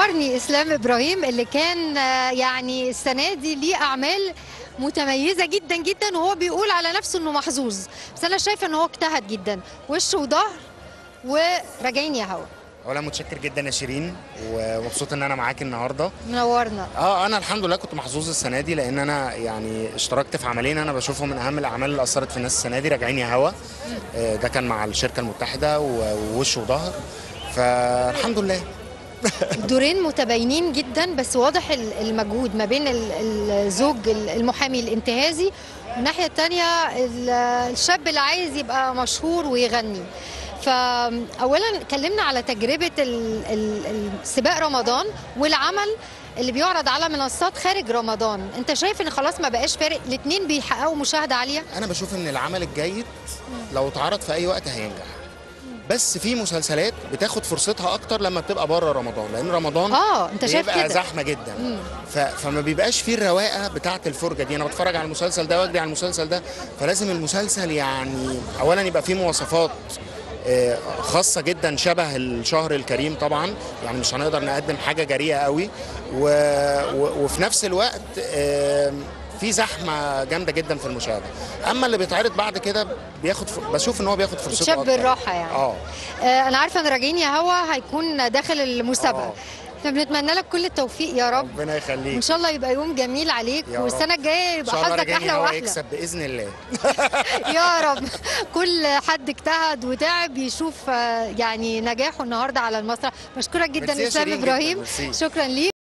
منورني اسلام ابراهيم اللي كان آه، يعني السنه دي ليه اعمال متميزه جدا جدا وهو بيقول على نفسه انه محظوظ بس انا شايفه ان هو اجتهد جدا وش وظهر وراجعين يا هوا اولا متشكر جدا يا شيرين ومبسوط ان انا معاكي النهارده منورنا اه انا الحمد لله كنت محظوظ السنه دي لان انا يعني اشتركت في عملين انا بشوفهم من اهم الاعمال اللي اثرت في الناس السنه دي راجعين يا هوا آه، ده كان مع الشركه المتحده و- ووش وظهر فالحمد لله الدورين متباينين جدا بس واضح ال- المجهود ما بين ال- الزوج ال- المحامي الانتهازي والناحيه الثانيه الشاب اللي عايز يبقى مشهور ويغني فاولا كلمنا على تجربه ال- ال- السباق رمضان والعمل اللي بيعرض على منصات خارج رمضان انت شايف ان خلاص ما بقاش فارق الاثنين بيحققوا مشاهده عاليه انا بشوف ان العمل الجيد لو اتعرض في اي وقت هينجح بس في مسلسلات بتاخد فرصتها اكتر لما بتبقى بره رمضان لان رمضان اه انت شايف بيبقى كده زحمه جدا ف... فما بيبقاش فيه الرواقه بتاعه الفرجه دي انا بتفرج على المسلسل ده واجري على المسلسل ده فلازم المسلسل يعني اولا يبقى فيه مواصفات آه، خاصة جدا شبه الشهر الكريم طبعا يعني مش هنقدر نقدم حاجة جريئة قوي و... و... وفي نفس الوقت آه، في زحمة جامدة جدا في المشاهدة أما اللي بيتعرض بعد كده بياخد ف... بشوف إن هو بياخد فرصته يتشاب أكتر. بالراحه يعني اه آه، انا عارفه ان راجعين يا هوا هيكون داخل المسابقه آه. احنا بنتمنى لك كل التوفيق يا رب ربنا يخليك وان شاء الله يبقى يوم جميل عليك يا رب. والسنه الجايه إن يبقى شاء الله حظك راجعين احلى هو واحلى يكسب بإذن الله يا رب كل حد اجتهد وتعب يشوف آه، يعني نجاحه النهارده على المسرح بشكرك جدا ميرسي يا اسلام شيرين جداً، ابراهيم ميرسي. شكرا ليك